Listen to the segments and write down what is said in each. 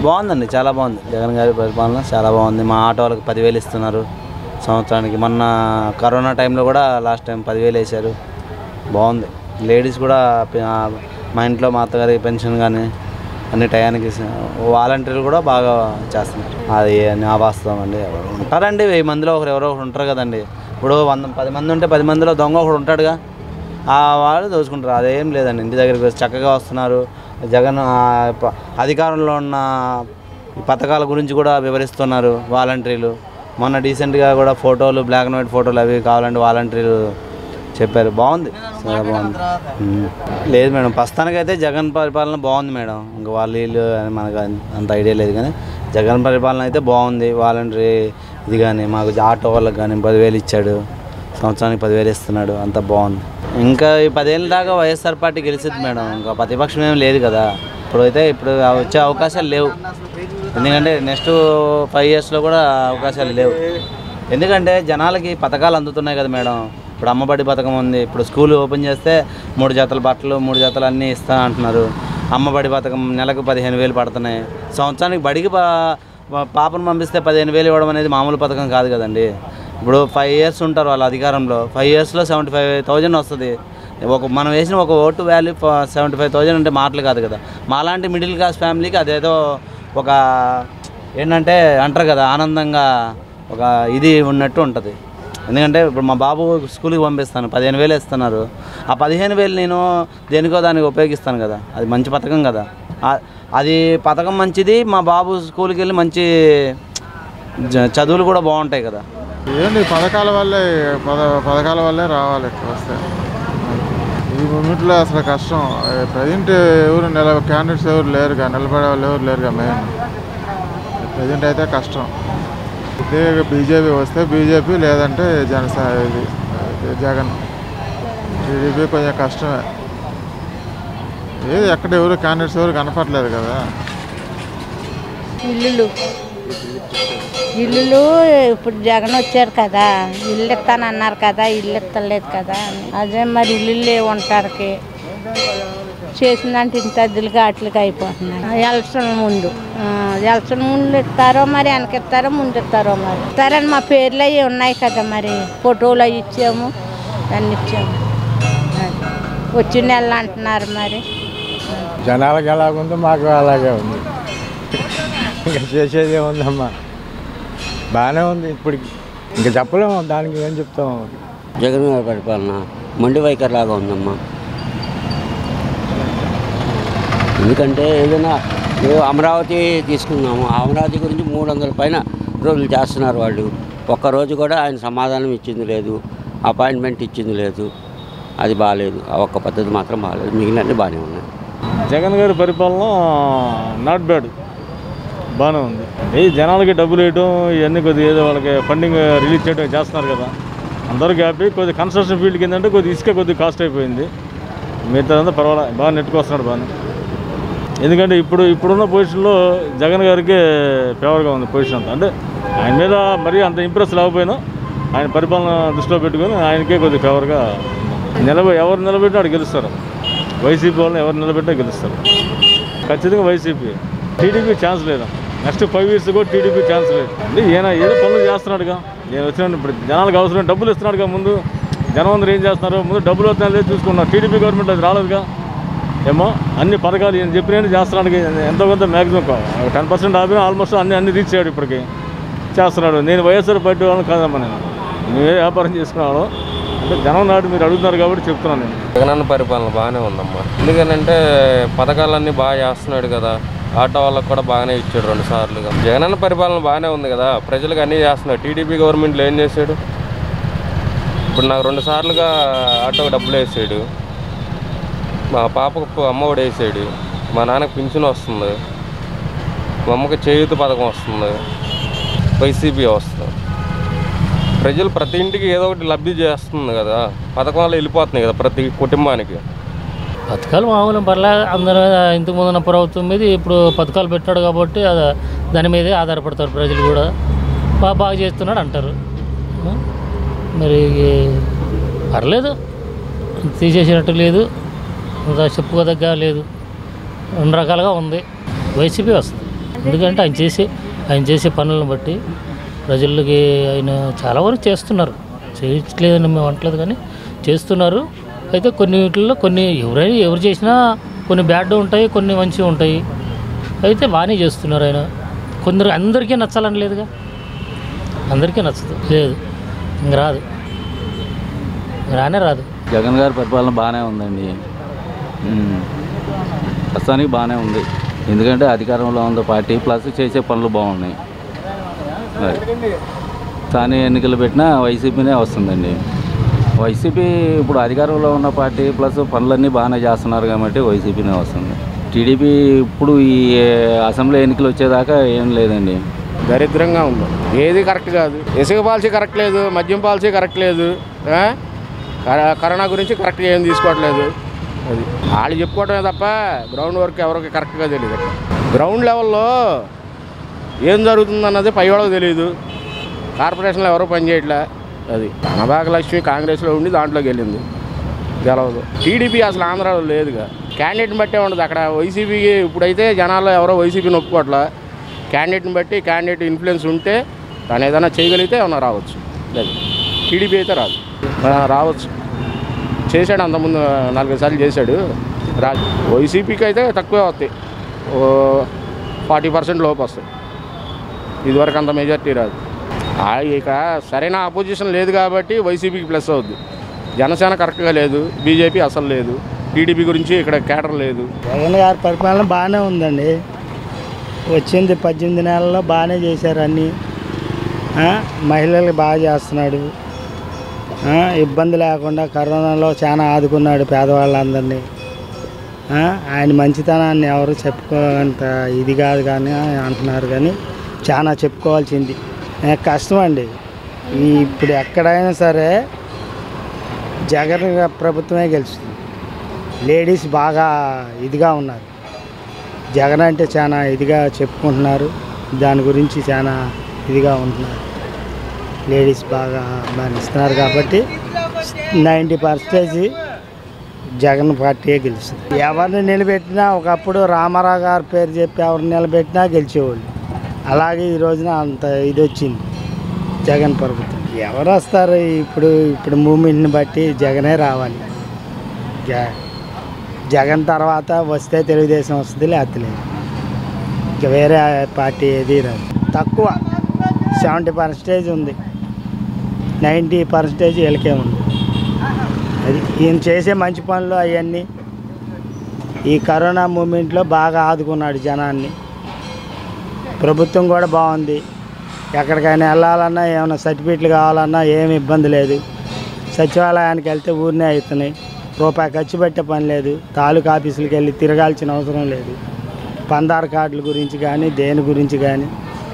బాగుందండి చాలా బాగుంది జగన్ గారి పరిపాలన చాలా బాగుంది మా ఆటో వాళ్ళకి పదివేలు ఇస్తున్నారు సంవత్సరానికి మొన్న కరోనా టైంలో కూడా లాస్ట్ టైం పదివేలు వేశారు బాగుంది లేడీస్ కూడా పి- ఆ, మా ఇంట్లో మా అత్తగారి పెన్షన్ కానీ అన్ని టయానికి ఇస్త- వాలంటీర్లు కూడా బాగా చేస్తున్నారు అది నా వాస్తవం అండి ఎవరు ఉంటారండి వెయ్యి మందిలో ఒకరు ఎవరో ఒకరు ఉంటారు కదండి ఇప్పుడు వంద పది మంది ఉంటే పది మందిలో దొంగ ఒకడు ఉంటాడుగా ఆ వాళ్ళు దోచుకుంటారు అదేం లేదండి ఇంటి దగ్గరికి వచ్చి చక్కగా వస్తున్నారు జగన్ ఆ, ప- అధికారంలో ఉన్న ఈ పథకాల గురించి కూడా వివరిస్తున్నారు వాలంటీర్లు మొన్న డీసెంట్గా కూడా ఫోటోలు బ్లాక్ అండ్ వైట్ ఫోటోలు అవి కావాలంటే వాలంటీర్లు చెప్పారు బాగుంది చాలా బాగుంది ఉమ్. లేదు మేడం ప్రస్తుతానికైతే జగన్ పరిపాలన బాగుంది మేడం ఇంకా వాళ్ళు వీళ్ళు అని మనకు అన్- అంత ఐడియా లేదు కానీ జగన్ పరిపాలన అయితే బాగుంది వాలంటరీ ఇది కానీ మాకు ఆటో వాళ్ళకి కానీ పదివేలు ఇచ్చాడు సంవత్సరానికి పదివేలు ఇస్తున్నాడు అంత బాగుంది ఇంకా ఈ పదేళ్ళ దాకా వైఎస్ఆర్ పార్టీ గెలిచింది మేడం ఇంకా ప్రతిపక్షం ఏం లేదు కదా ఇప్పుడైతే ఇప్పుడు వచ్చే అవకాశాలు లేవు ఎందుకంటే నెక్స్ట్ ఫైవ్ ఇయర్స్లో కూడా అవకాశాలు లేవు ఎందుకంటే జనాలకి పథకాలు అందుతున్నాయి కదా మేడం ఇప్పుడు అమ్మబడి పథకం ఉంది ఇప్పుడు స్కూల్ ఓపెన్ చేస్తే మూడు జతల బట్టలు మూడు జతలు అన్నీ ఇస్తా అంటున్నారు అమ్మబడి పథకం నెలకు పదిహేను వేలు పడుతున్నాయి సంవత్సరానికి బడికి పా- పా- పాపను పంపిస్తే పదిహేను వేలు ఇవ్వడం అనేది మామూలు పథకం కాదు కదండి ఇప్పుడు ఫైవ్ ఇయర్స్ ఉంటారు వాళ్ళ అధికారంలో ఫైవ్ ఇయర్స్లో సెవెంటీ ఫైవ్ థౌజండ్ వస్తుంది ఒక మనం వేసిన ఒక vote value seventy five thousand అంటే మాటలు కాదు కదా మాలాంటి మిడిల్ క్లాస్ ఫ్యామిలీకి అదేదో ఒక ఏంటంటే అంటారు కదా ఆనందంగా ఒక ఇది ఉన్నట్టు ఉంటుంది ఎందుకంటే ఇప్పుడు మా బాబు స్కూల్కి పంపిస్తాను పదిహేను వేలు ఇస్తున్నారు ఆ పదిహేను వేలు నేను దేనికో దానికి ఉపయోగిస్తాను కదా అది మంచి పథకం కదా ఆ- అది పథకం మంచిది మా బాబు స్కూల్కి వెళ్ళి మంచి జ- చదువులు కూడా బాగుంటాయి కదా ఏంటి పథకాల వల్లే పద పథకాల వల్లే రావాలి ఇక్కడ వస్తే ఈ మూమెంట్లో అసలు కష్టం ప్రజెంట్ ఎవరు నిల క్యాండిడేట్స్ ఎవరు లేరుగా నిలబడే వాళ్ళు ఎవరు లేరుగా మెయిన్ ప్రజెంట్ అయితే కష్టం ఇదే బీజేపీ వస్తే బీజేపీ లేదంటే జనసా ఇది ఇది జగన్ టీడీపీ కొంచెం కష్టమే ఏది ఎక్కడ ఎవరు క్యాండిడేట్స్ ఎవరు కనపడలేదు కదా ఇల్లులు ఇల్లులు ఇప్పుడు జగన్ వచ్చారు కదా ఇల్లు ఇస్తానన్నారు కదా ఇల్లు ఇస్తలేదు కదా అని. అదే మరి ఇల్లు లేవు ఉంటారికి చేసిందంటే ఇంత అద్దెలకి వాటికి అయిపోతున్నాయి ఎలక్షన్ ముందు ఆ, ఎలక్షన్ ముందు ఇస్తారో మరి వెనక ఇస్తారో ముందు ఇస్తారో మరి ఇస్తారని మా పేర్లు అవి ఉన్నాయి కదా మరి ఫోటోలు అవి ఇచ్చాము అన్ని ఇచ్చాము అది. వచ్చిన నెలలు అంటున్నారు మరి జనాలకు ఎలాగుందో మాకు అలాగే ఉంది ఇంకా చేసేది ఏముందమ్మా బాగానే ఉంది ఇప్పటికి ఇంకా చెప్పలేము దానికి ఏం చెప్తాము జగన్ గారి పరిపాలన మొండి వైఖరి లాగా ఉందమ్మా ఎందుకంటే ఏదైనా ఏ అమరావతి తీసుకున్నాము ఆ అమరావతి గురించి మూడు వందల పైన రోజులు చేస్తున్నారు వాళ్ళు ఒక్కరోజు కూడా ఆయన సమాధానం ఇచ్చింది లేదు అపాయింట్మెంట్ ఇచ్చింది లేదు అది బాగాలేదు ఆ ఒక్క పద్ధతి మాత్రం బాగాలేదు మిగిలినన్ని బాగానే ఉన్నాయి జగన్ గారి పరిపాలన నాట్ బ్యాడ్ బాగానే ఉంది ఏ జనాలకి డబ్బులు వేయడం ఇవన్నీ కొద్దిగా ఏదో వాళ్ళకి ఫండింగ్ రిలీజ్ చేయడం చేస్తున్నారు కదా అందరూ హ్యాపీ కొద్ది కన్స్ట్రక్షన్ ఫీల్డ్కి ఏంటంటే కొద్ది ఇసుక కొద్దిగా కాస్ట్ అయిపోయింది మిగతాదంతా పర్వాలేదు బాగా నెట్టుకొస్తున్నాడు బాగానే ఎందుకంటే ఇప్పుడు ఇప్పుడున్న పొజిషన్లో జగన్ గారికి ఫేవర్గా ఉంది పొజిషన్ అంతా అంటే ఆయన మీద మరీ అంత ఇంప్రెస్ లేకపోయినా ఆయన పరిపాలన దృష్టిలో పెట్టుకొని ఆయనకే కొద్దిగా ఫేవర్గా నిలబ ఎవరు నిలబెట్టినా ఆడు గెలుస్తారు వైసీపీ వాళ్ళని ఎవరు నిలబెట్టినా గెలుస్తారు ఖచ్చితంగా వైసీపీ టీడీపీ ఛాన్స్ లేదా నెక్స్ట్ ఫైవ్ ఇయర్స్ కూడా టీడీపీ ఛాన్స్ లేదు అంటే ఈయన ఏదో పనులు చేస్తున్నాడుగా నేను వచ్చిన ఇప్పుడు జనాలకు అవసరం డబ్బులు ఇస్తున్నాడుగా ముందు జనం అందరూ ఏం చేస్తున్నారు ముందు డబ్బులు వస్తున్నాయి లేదు చూసుకున్నారు టీడీపీ గవర్నమెంట్ అది రాలేదుగా ఏమో అన్ని పథకాలు ఈయన చెప్పినట్టు చేస్తున్నాడు ఎంతో కొంత మ్యాక్సిమం టెన్ పర్సెంట్ ఆపినా ఆల్మోస్ట్ అన్ని అన్ని రీచ్ అయ్యాడు ఇప్పటికి చేస్తున్నాడు నేను వైఎస్ఆర్ పార్టీ వాళ్ళని కాదమ్మా నేను నువ్వే వ్యాపారం చేసుకున్నాను అంటే జనం నాటి మీరు అడుగుతున్నారు కాబట్టి చెప్తున్నాను నేను జగనన్న పరిపాలన బాగానే ఉందమ్మా ఎందుకనంటే పథకాలన్నీ బాగా చేస్తున్నాడు కదా ఆటో వాళ్ళకి కూడా బాగానే ఇచ్చాడు రెండు సార్లుగా జగనన్న పరిపాలన బాగానే ఉంది కదా ప్రజలకు అన్నీ చేస్తున్నాడు టీడీపీ గవర్నమెంట్లో ఏం చేశాడు ఇప్పుడు నాకు రెండు సార్లుగా ఆటోకి డబ్బులు వేసాడు మా పాపకు అమ్మ ఒడి వేసాడు మా నాన్నకు పింఛన్ వస్తుంది మా అమ్మకి చేయూత పథకం వస్తుంది వైసీపీ వస్తుంది ప్రజలు ప్రతి ఇంటికి ఏదో ఒకటి లబ్ధి చేస్తుంది కదా పథకాలు వెళ్ళిపోతున్నాయి కదా ప్రతి కుటుంబానికి పథకాలు మామూలు పర్లే అందరూ ఇంతకు ముందు ఉన్న ప్రభుత్వం మీద ఇప్పుడు పథకాలు పెట్టాడు కాబట్టి అది- దాని మీదే ఆధారపడతారు ప్రజలు కూడా బాగా బాగా చేస్తున్నాడు అంటారు ఆ? మరి పర్లేదు తీసేసినట్టు లేదు అంత చెప్పుకోదగ్గ లేదు రెండు రకాలుగా ఉంది వైసీపీ వస్తుంది ఎందుకంటే ఆయన చేసే ఆయన చేసే పనులను బట్టి ప్రజలకి ఆయన చాలా వరకు చేస్తున్నారు చేయట్లేదని మేము అంటలేదు కానీ చేస్తున్నారు అయితే కొన్ని వీటిల్లో కొన్ని ఎవరైనా ఎవరు చేసినా కొన్ని బ్యాడ్ ఉంటాయి కొన్ని మంచివి ఉంటాయి అయితే బాగానే చేస్తున్నారు ఆయన కొందరు అందరికీ నచ్చాలని లేదుగా అందరికీ నచ్చదు లేదు ఇంక రాదు రానే రాదు జగన్ గారి పరిపాలన బాగానే ఉందండి ఉమ్. ప్రస్తుతానికి బాగానే ఉంది ఎందుకంటే అధికారంలో ఉన్న పార్టీ ప్లస్ చేసే పనులు బాగున్నాయి మరి స్థానిక ఎన్నికలు పెట్టినా వైసీపీనే వస్తుందండి వైసీపీ ఇప్పుడు అధికారంలో ఉన్న పార్టీ ప్లస్ పనులన్నీ బాగానే చేస్తున్నారు కాబట్టి వైసీపీనే వస్తుంది టీడీపీ ఇప్పుడు ఈ అసెంబ్లీ ఎన్నికలు వచ్చేదాకా ఏం లేదండి దరిద్రంగా ఉంది ఏది కరెక్ట్ కాదు ఇసుక పాలసీ కరెక్ట్ లేదు మద్యం పాలసీ కరెక్ట్ లేదు ఆ? కర- కరోనా గురించి కరెక్ట్గా ఏం తీసుకోవట్లేదు అది వాళ్ళు చెప్పుకోవటమే తప్ప గ్రౌండ్ వర్క్ ఎవరికి కరెక్ట్గా తెలియదు గ్రౌండ్ లెవెల్లో ఏం జరుగుతుందన్నది పై వాళ్ళకి తెలియదు కార్పొరేషన్లో ఎవరు పనిచేయట్లే అది అనభాగలక్ష్మి కాంగ్రెస్లో ఉండి దాంట్లోకి వెళ్ళింది గెలవదు టీడీపీ అసలు ఆంధ్రాలో లేదుగా క్యాండిడేట్ని బట్టే ఉండదు అక్కడ వైసీపీకి ఇప్పుడైతే జనాల్లో ఎవరో వైసీపీని ఒప్పుకోవట్లా క్యాండిడేట్ని బట్టి క్యాండిడేట్ ఇన్ఫ్లుయెన్స్ ఉంటే తను ఏదైనా చేయగలిగితే ఏమన్నా రావచ్చు లేదు టీడీపీ అయితే రాదు ఆ, రావచ్చు చేశాడు అంతకుముందు నాలుగైదు సార్లు చేశాడు రా వైసీపీకి అయితే తక్కువే వస్తాయి ఓ ఫార్టీ పర్సెంట్ లోపు వస్తాయి ఇదివరకు అంత మెజార్టీ రాదు ఆ, ఇక సరైన అపోజిషన్ లేదు కాబట్టి వైసీపీకి ప్లస్ అవుద్ది జనసేన కరెక్ట్గా లేదు బీజేపీ అసలు లేదు టీడీపీ గురించి ఇక్కడ కేటర్ లేదు జగన్ గారి పరిపాలన బాగానే ఉందండి వచ్చింది పద్దెనిమిది నెలల్లో బాగానే చేశారు అన్నీ ఆ, మహిళలకు బాగా చేస్తున్నాడు ఆ, ఇబ్బంది లేకుండా కరోనాలో చాలా ఆదుకున్నాడు పేదవాళ్ళందరినీ ఆ, ఆయన మంచితనాన్ని ఎవరు చెప్పుకోనంత ఇది కాదు కానీ అంటున్నారు కానీ చాలా చెప్పుకోవాల్సింది ఏ, కష్టం అండి ఈ ఇప్పుడు ఎక్కడైనా సరే జగన్ ప్రభుత్వమే గెలుస్తుంది లేడీస్ బాగా ఇదిగా ఉన్నారు జగన్ అంటే చాలా ఇదిగా చెప్పుకుంటున్నారు దాని గురించి చాలా ఇదిగా ఉంటున్నారు లేడీస్ బాగా మరణిస్తున్నారు కాబట్టి నైంటీ పర్సెంటేజ్ జగన్ పార్టీయే గెలుస్తుంది ఎవరిని నిలబెట్టినా ఒకప్పుడు రామారావు గారి పేరు చెప్పి ఎవరిని నిలబెట్టినా గెలిచేవాళ్ళు అలాగే ఈ రోజున అంత ఇది వచ్చింది జగన్ ప్రభుత్వం ఎవరు వస్తారు ఇప్పుడు ఇప్పుడు మూమెంట్ని బట్టి జగనే రావాలి జ- జగన్ తర్వాత వస్తే తెలుగుదేశం వస్తుంది లేకపోతే లేదు ఇక వేరే పార్టీ ఏది రాదు తక్కువ సెవెంటీ పర్సెంటేజ్ ఉంది నైంటీ పర్సెంటేజ్ వీళ్ళకే ఉంది అది ఈయన చేసే మంచి పనులు అవన్నీ ఈ కరోనా మూమెంట్లో బాగా ఆదుకున్నాడు జనాన్ని ప్రభుత్వం కూడా బాగుంది ఎక్కడికైనా వెళ్ళాలన్నా ఏమైనా సర్టిఫికెట్లు కావాలన్నా ఏమి ఇబ్బంది లేదు సచివాలయానికి వెళ్తే ఊరినే అవుతున్నాయి రూపాయి ఖర్చు పెట్టే పని లేదు తాలూకా ఆఫీసులకు వెళ్ళి తిరగాల్సిన అవసరం లేదు పందార్ కార్డుల గురించి కానీ దేని గురించి కానీ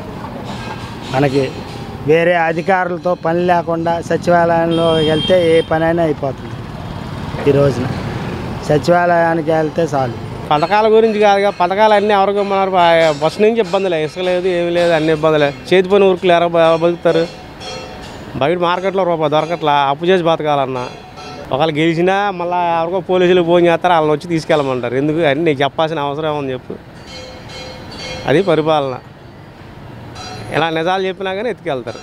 మనకి వేరే అధికారులతో పని లేకుండా సచివాలయంలో వెళ్తే ఏ పనైనా అయిపోతుంది ఈ రోజున సచివాలయానికి వెళ్తే చాలు పథకాల గురించి కాదుగా పథకాలు అన్నీ ఎవరికి ఇమ్మన్నారు బా- బస్సు నుంచి ఇబ్బందులే ఇసుక లేదు ఏమీ లేదు అన్ని ఇబ్బందులే చేతి పని ఊరికి ఎలా బ- బతుకుతారు బయట మార్కెట్లో రూపాయి దొరకట్లా అప్పు చేసి బతకాలన్నా ఒకళ్ళు గెలిచినా మళ్ళీ ఎవరికో పోలీసులు ఫోన్ చేస్తారు వాళ్ళని వచ్చి తీసుకెళ్ళమంటారు ఎందుకు అని నీకు చెప్పాల్సిన అవసరం ఏమని చెప్పు అది పరిపాలన ఇలా నిజాలు చెప్పినా కానీ ఎత్తుకెళ్తారు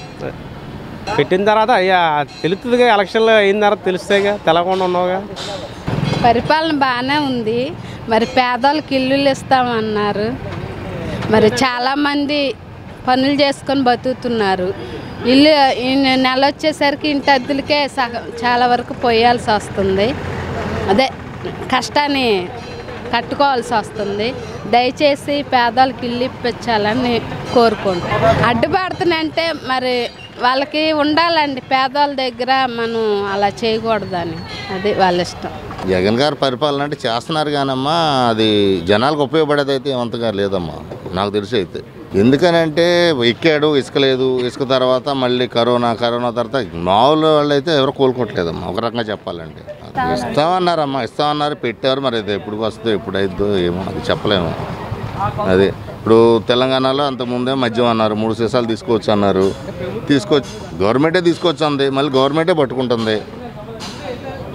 పెట్టిన తర్వాత అయ్యా తెలుస్తుందిగా ఎలక్షన్లో అయిన తర్వాత తెలుస్తాయిగా తెలకుండా ఉన్నావుగా పరిపాలన బాగానే ఉంది మరి పేదవాళ్ళకి ఇల్లులు ఇస్తామన్నారు మరి చాలామంది పనులు చేసుకొని బతుకుతున్నారు ఇల్లు ఈ నెల వచ్చేసరికి ఇంటి అద్దెలకే సగం చాలా వరకు పోయాల్సి వస్తుంది అదే కష్టాన్ని కట్టుకోవాల్సి వస్తుంది దయచేసి పేదవాళ్ళకి ఇల్లు ఇప్పించాలని కోరుకుంటాం అడ్డుపడుతుందంటే మరి వాళ్ళకి ఉండాలండి పేదవాళ్ళ దగ్గర మనం అలా చేయకూడదని అది వాళ్ళ ఇష్టం జగన్ గారి పరిపాలన అంటే చేస్తున్నారు కానమ్మా అది జనాలకు ఉపయోగపడేది అయితే ఏమంతగా లేదమ్మా నాకు తెలిసి అయితే ఎందుకనంటే ఎక్కాడు ఇసుక లేదు ఇసుక తర్వాత మళ్ళీ కరోనా కరోనా తర్వాత మామూలు వాళ్ళు అయితే ఎవరు కోలుకోవట్లేదమ్మా ఒక రకంగా చెప్పాలంటే ఇస్తామన్నారమ్మా ఇస్తామన్నారు పెట్టారు మరి అది ఎప్పుడు వస్తుందో ఎప్పుడు అయిద్దో ఏమో అది చెప్పలేము అది ఇప్పుడు తెలంగాణలో అంతకుముందే మద్యం అన్నారు మూడు సీసాలు తీసుకోవచ్చు అన్నారు తీసుకొచ్చి గవర్నమెంటే తీసుకొచ్చింది మళ్ళీ గవర్నమెంటే పట్టుకుంటుంది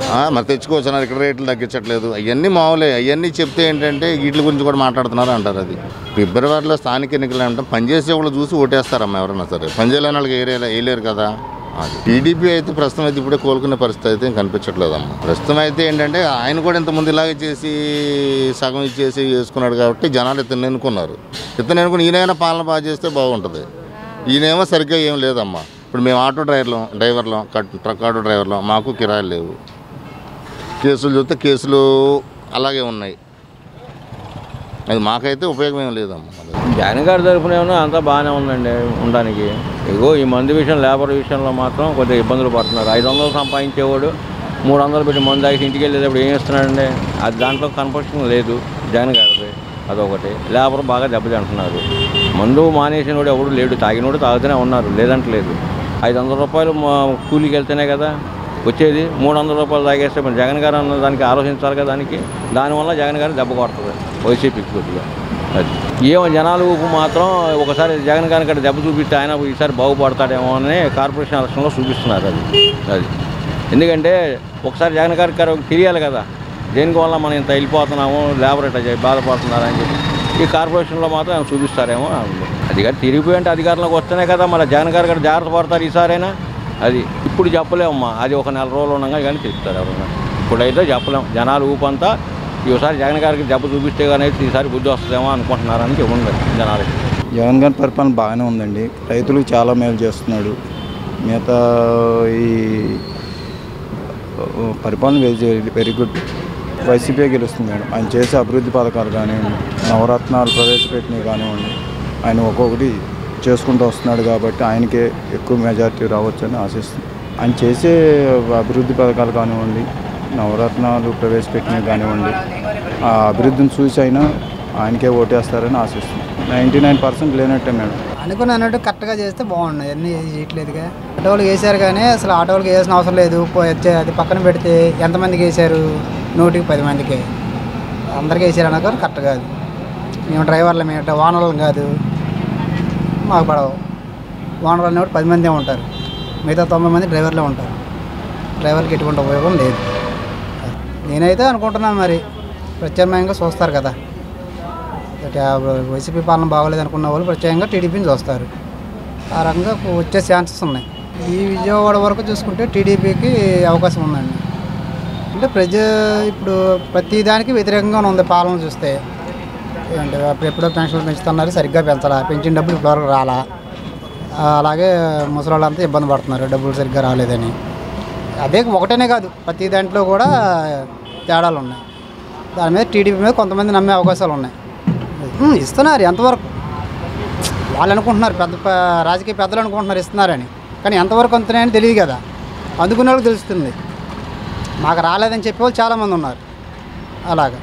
ఆ, మరి తెచ్చుకోవచ్చు ఇక్కడ రేట్లు తగ్గించట్లేదు అవన్నీ మామూలే అవన్నీ చెప్తే ఏంటంటే వీటి గురించి కూడా మాట్లాడుతున్నారు అంటారు అది ఫిబ్రవరిలో స్థానిక ఎన్నికలు అంటే పనిచేసే వాళ్ళు చూసి ఓటేస్తారమ్మా ఎవరన్నా సరే పనిచేయలేని వాళ్ళకి ఏరియా వేయలేరు కదా అది టీడీపీ అయితే ప్రస్తుతం అయితే ఇప్పుడే కోలుకునే పరిస్థితి అయితే కనిపించట్లేదమ్మా ప్రస్తుతం అయితే ఏంటంటే ఆయన కూడా ఇంతకుముందు ఇలాగే చేసి సగం ఇచ్చేసి వేసుకున్నాడు కాబట్టి జనాలు ఇతను ఎన్నుకున్నారు ఇతను ఎన్నుకుని ఈయనైనా పాలన బాగా చేస్తే బాగుంటుంది ఈయనేమో సరిగ్గా ఏం లేదమ్మా ఇప్పుడు మేము ఆటో డ్రైవర్లం డ్రైవర్లం కట్- ట్రక్ ఆటో డ్రైవర్లం మాకు కిరాయిలు లేవు కేసులు చూస్తే కేసులు అలాగే ఉన్నాయి అది మాకైతే ఉపయోగం ఏం లేదమ్మా జగన్ గారి తరఫున ఏమన్నా అంతా బాగానే ఉందండి ఉండడానికి ఇగో ఈ మందు విషయం లేబర్ విషయంలో మాత్రం కొద్దిగా ఇబ్బందులు పడుతున్నారు ఐదు వందలు సంపాదించేవాడు మూడు వందలు పెట్టి మందు తాగి ఇంటికి వెళ్ళేటప్పుడు ఏం ఇస్తున్నాడండి అది దాంట్లో కన్ఫర్షన్ లేదు జగన్ గారిది అదొకటి లేబర్ బాగా దెబ్బతింటున్నారు మందు మానేసినోడు ఎవడు లేడు తాగినోడు తాగుతూనే ఉన్నారు లేదంటలేదు ఐదు వందల రూపాయలు మా కూలికి వెళ్తేనే కదా వచ్చేది మూడు వందల రూపాయలు తాగేస్తే మరి జగన్ గారు అన్న దానికి ఆలోచించాలి కదా దానికి దానివల్ల జగన్ గారిని దెబ్బ కొడుతుంది వైసీపీకి కొద్దిగా అది ఏమో జనాలు ఊపు మాత్రం ఒకసారి జగన్ గారి కంటే దెబ్బ చూపిస్తే ఆయన ఈసారి బాగుపడతాడేమో అని కార్పొరేషన్ ఎలక్షన్లో చూపిస్తున్నారు అది అది ఎందుకంటే ఒకసారి జగన్ గారికి గారు తెలియాలి కదా దేనికి వల్ల మనం ఇంత వెళ్ళిపోతున్నాము లేబర్ ఇట్లా చేయి బాధపడుతున్నారని చెప్పి ఈ కార్పొరేషన్లో మాత్రం ఆయన చూపిస్తారేమో అని ఉంది. అధికారి తిరిగిపోయి అంటే అధికారంలోకి వస్తేనే కదా మన జగన్ గారు కూడా జాగ్రత్త పడతారు ఈసారైనా అది ఇప్పుడు చెప్పలేమమ్మా అది ఒక నెల రోజులు ఉండగా కానీ చెప్తారు ఎవరన్నా ఇప్పుడైతే చెప్పలేం జనాలు ఊపంతా ఈసారి జగన్ గారికి దెబ్బ చూపిస్తే కానీ అయితే ఈసారి బుద్ధి వస్తుందేమో అనుకుంటున్నారని ఉంది జనాలకి జగన్ గారి పరిపాలన బాగానే ఉందండి రైతులకు చాలా మేలు చేస్తున్నాడు మిగతా ఈ పరిపాలన వెరీ వెరీ గుడ్ వైసీపీ గెలుస్తుంది మేడం ఆయన చేసే అభివృద్ధి పథకాలు కానివ్వండి నవరత్నాలు ప్రవేశపెట్టినవి కానివ్వండి ఆయన ఒక్కొక్కటి చేసుకుంటూ వస్తున్నాడు కాబట్టి ఆయనకే ఎక్కువ మెజారిటీ రావచ్చని ఆశిస్తుంది ఆయన చేసే అభివృద్ధి పథకాలు కానివ్వండి నవరత్నాలు ప్రవేశపెట్టినవి కానివ్వండి ఆ అభివృద్ధిని చూసి అయినా ఆయనకే ఓటేస్తారని ఆశిస్తుంది నైంటీ నైన్ పర్సెంట్ లేనట్టే మేడం అనుకుని అన్నట్టు కరెక్ట్గా చేస్తే బాగున్నాయి అన్నీ చేయట్లేదుగా ఆటో వాళ్ళకి వేసారు కానీ అసలు ఆటో వాళ్ళకి వేసిన అవసరం లేదు పో- వచ్చే- అది పక్కన పెడితే ఎంతమందికి వేసారు నూటికి పది మందికి అందరికీ వేసారు అన్నా కానీ కరెక్ట్ కాదు మేము డ్రైవర్లు మేము వానర్లం కాదు మాకు పడవు వానర్లు అనేవాడు పది మందే ఉంటారు మిగతా తొంభై మంది డ్రైవర్లే ఉంటారు డ్రైవర్కి ఎటువంటి ఉపయోగం లేదు నేనైతే అనుకుంటున్నాను మరి ప్రత్యామ్నాయంగా చూస్తారు కదా ఇక వైసీపీ పాలన బాగోలేదు అనుకున్న వాళ్ళు ప్రత్యేకంగా టీడీపీని చూస్తారు ఆ రకంగా వచ్చే ఛాన్సెస్ ఉన్నాయి ఈ విజయవాడ వరకు చూసుకుంటే టీడీపీకి అవకాశం ఉందండి అంటే ప్రజ ఇప్పుడు ప్రతి దానికి వ్యతిరేకంగానే ఉంది పాలన చూస్తే అంటే అప్పుడు ఎప్పుడో పెన్షన్లు పెంచుతున్నారు సరిగ్గా పెంచాలా పెంచిన డబ్బులు ఇప్పటివరకు రాలా ఆ, అలాగే ముసలి వాళ్ళంతా ఇబ్బంది పడుతున్నారు డబ్బులు సరిగ్గా రాలేదని అదే ఒకటేనే కాదు ప్రతి దాంట్లో కూడా తేడాలు ఉన్నాయి దాని మీద టీడీపీ మీద కొంతమంది నమ్మే అవకాశాలు ఉన్నాయి ఉమ్, ఇస్తున్నారు ఎంతవరకు వాళ్ళు అనుకుంటున్నారు పెద్ద ప- రాజకీయ పెద్దలు అనుకుంటున్నారు ఇస్తున్నారని కానీ ఎంతవరకు అంతనే తెలియదు కదా అందుకునే వాళ్ళకి తెలుస్తుంది మాకు రాలేదని చెప్పే వాళ్ళు చాలామంది ఉన్నారు అలాగా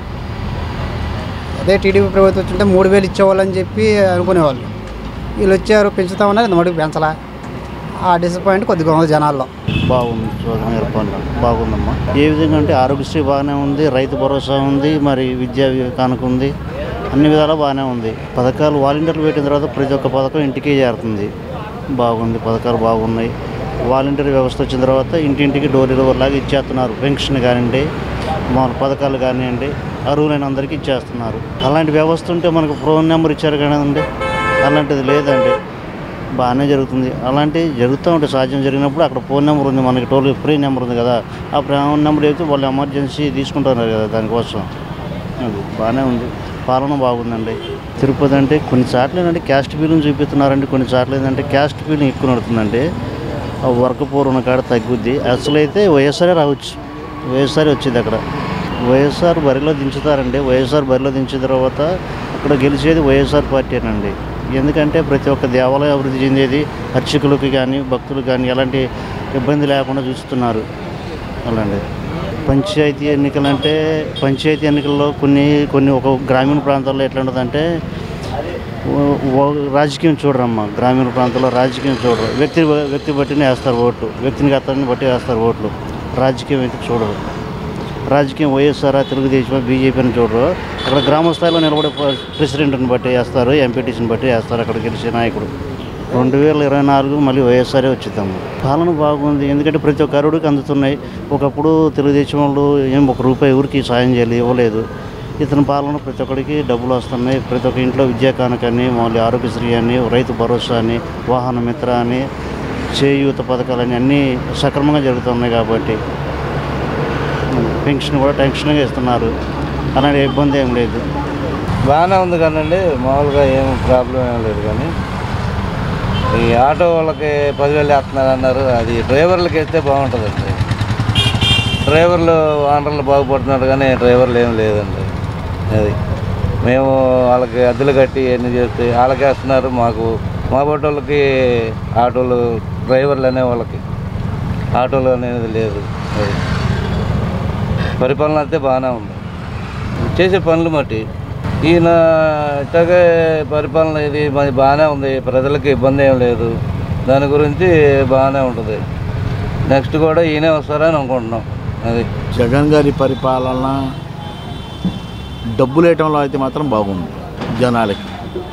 అదే టీడీపీ ప్రభుత్వం వచ్చింటే మూడు వేలు ఇచ్చేవాళ్ళని చెప్పి అనుకునేవాళ్ళు వీళ్ళు వచ్చారు పెంచుతామన్నారు ఇంత మటుకు పెంచలా ఆ డిసప్పాయింట్ కొద్దిగా ఉంది జనాల్లో బాగుంది చూడండి ఏర్పాటు బాగుందమ్మా ఏ విధంగా అంటే ఆరోగ్యశ్రీ బాగానే ఉంది రైతు భరోసా ఉంది మరి విద్యా కానుక ఉంది అన్ని విధాలా బాగానే ఉంది పథకాలు వాలంటీర్లు పెట్టిన తర్వాత ప్రతి ఒక్క పథకం ఇంటికి చేరుతుంది బాగుంది పథకాలు బాగున్నాయి వాలంటీర్ వ్యవస్థ వచ్చిన తర్వాత ఇంటింటికి డోర్ డెలివరీ లాగా ఇచ్చేస్తున్నారు పెన్షన్ కానివ్వండి మన పథకాలు కానివ్వండి అర్హులైన అందరికీ ఇచ్చేస్తున్నారు అలాంటి వ్యవస్థ ఉంటే మనకు ఫోన్ నెంబర్ ఇచ్చారు కదండి అలాంటిది లేదండి బాగానే జరుగుతుంది అలాంటివి జరుగుతూ ఉంటాయి సాధ్యం జరిగినప్పుడు అక్కడ ఫోన్ నెంబర్ ఉంది మనకి టోల్ ఫ్రీ నెంబర్ ఉంది కదా ఆ ఫోన్ నెంబర్ అయితే వాళ్ళు ఎమర్జెన్సీ తీసుకుంటున్నారు కదా దానికోసం అది బాగానే ఉంది పాలన బాగుందండి తిరుపతి అంటే కొన్ని సార్లు ఏంటంటే క్యాస్ట్ బిల్లుని చూపిస్తున్నారండి కొన్ని సార్లు ఏంటంటే క్యాస్ట్ బిల్లు ఎక్కువ నడుతుందండి ఆ వర్క్ పూర్వన కాడ తగ్గుద్ది అసలు అయితే వైఎస్ఆర్ రావచ్చు వైఎస్ఆర్ వచ్చింది అక్కడ వైఎస్ఆర్ బరిలో దించుతారండి వైఎస్ఆర్ బరిలో దించిన తర్వాత అక్కడ గెలిచేది వైఎస్ఆర్ పార్టీనండి ఎందుకంటే ప్రతి ఒక్క దేవాలయం అభివృద్ధి చెందేది అర్చకులకు కానీ భక్తులకు కానీ ఎలాంటి ఇబ్బంది లేకుండా చూస్తున్నారు అలాంటి పంచాయతీ ఎన్నికలు అంటే పంచాయతీ ఎన్నికల్లో కొన్ని కొన్ని ఒక గ్రామీణ ప్రాంతాల్లో ఎట్లా ఉంటుందంటే ఓ- ఓ- రాజకీయం చూడరమ్మా గ్రామీణ ప్రాంతాల్లో రాజకీయం చూడరు వ్యక్తి వ్యక్తి బట్టినే వేస్తారు ఓట్లు వ్యక్తిని గతాన్ని బట్టి వేస్తారు ఓట్లు రాజకీయం అయితే చూడరు రాజకీయం వైఎస్ఆర్ తెలుగుదేశం బీజేపీ అని చూడరు అక్కడ గ్రామ స్థాయిలో నిలబడే ప్ర- ప్రెసిడెంట్ని బట్టి వేస్తారు ఎంపీటీసీని బట్టి వేస్తారు అక్కడ గెలిచే నాయకుడు రెండు వేల ఇరవై నాలుగు మళ్ళీ వైఎస్ఆర్ఏ వచ్చిద్దాము పాలన బాగుంది ఎందుకంటే ప్రతి ఒక్క అరుడికి అందుతున్నాయి ఒకప్పుడు తెలుగుదేశం వాళ్ళు ఏం ఒక రూపాయి ఊరికి సాయం చేయలేదు ఇవ్వలేదు ఇతని పాలన ప్రతి ఒక్కడికి డబ్బులు వస్తున్నాయి ప్రతి ఒక్క ఇంట్లో విద్యా కానుకని మళ్ళీ ఆరోగ్యశ్రీ అని రైతు భరోసా అని వాహన మిత్ర అని చేయూత పథకాలని అన్నీ సక్రమంగా జరుగుతున్నాయి కాబట్టి పెన్షన్ కూడా టెన్షన్గా ఇస్తున్నారు అలాంటి ఇబ్బంది ఏం లేదు బాగానే ఉంది కానండి మామూలుగా ఏం ప్రాబ్లం ఏం లేదు కానీ ఈ ఆటో వాళ్ళకి పదివేలు వేస్తున్నారు అన్నారు అది డ్రైవర్లకి వేస్తే బాగుంటుందండి డ్రైవర్లు ఆనర్లు బాగుపడుతున్నారు కానీ డ్రైవర్లు ఏం లేదండి అది మేము వాళ్ళకి అద్దెలు కట్టి ఎన్ని చేస్తే వాళ్ళకి వేస్తున్నారు మాకు మా వాళ్ళకి ఆటోలు డ్రైవర్లు అనే వాళ్ళకి ఆటోలు అనేది లేదు అది పరిపాలన అయితే బాగానే ఉంది చేసే పనులు మట్టి ఈయన ఇట్లాగే పరిపాలన ఇది మరి బాగానే ఉంది ప్రజలకు ఇబ్బంది ఏం లేదు దాని గురించి బాగానే ఉంటుంది నెక్స్ట్ కూడా ఈయనే వస్తారని అనుకుంటున్నాం అది జగన్ గారి పరిపాలన డబ్బులు వేయటంలో అయితే మాత్రం బాగుంది జనాలకి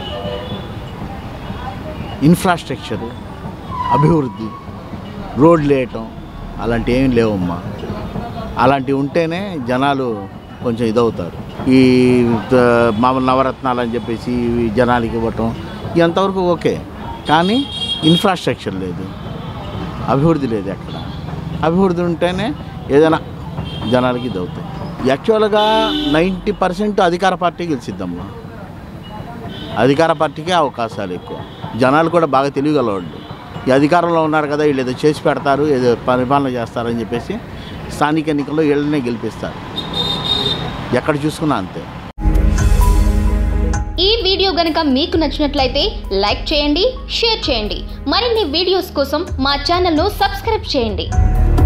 ఇన్ఫ్రాస్ట్రక్చర్ అభివృద్ధి రోడ్లు వేయటం అలాంటివి ఏమి లేవమ్మా అలాంటివి ఉంటేనే జనాలు కొంచెం ఇదవుతారు ఈ త- మామూలు నవరత్నాలు అని చెప్పేసి ఇవి జనాలకి ఇవ్వటం ఎంతవరకు ఓకే కానీ ఇన్ఫ్రాస్ట్రక్చర్ లేదు అభివృద్ధి లేదు ఎక్కడ అభివృద్ధి ఉంటేనే ఏదైనా జనాలకి ఇది అవుతాయి యాక్చువల్గా నైంటీ పర్సెంట్ అధికార పార్టీ గెలిచిద్దమ్మా అధికార పార్టీకే అవకాశాలు ఎక్కువ జనాలు కూడా బాగా తెలియగలవాళ్ళు ఈ అధికారంలో ఉన్నారు కదా వీళ్ళు ఏదో చేసి పెడతారు ఏదో పరిపాలన చేస్తారని చెప్పేసి స్థానిక ఎన్నికల్లో వీళ్ళనే గెలిపిస్తారు ఎక్కడ చూసుకున్నా అంతే ఈ వీడియో గనుక మీకు నచ్చినట్లయితే లైక్ చేయండి షేర్ చేయండి మరిన్ని వీడియోస్ కోసం మా ఛానల్ను సబ్స్క్రైబ్ చేయండి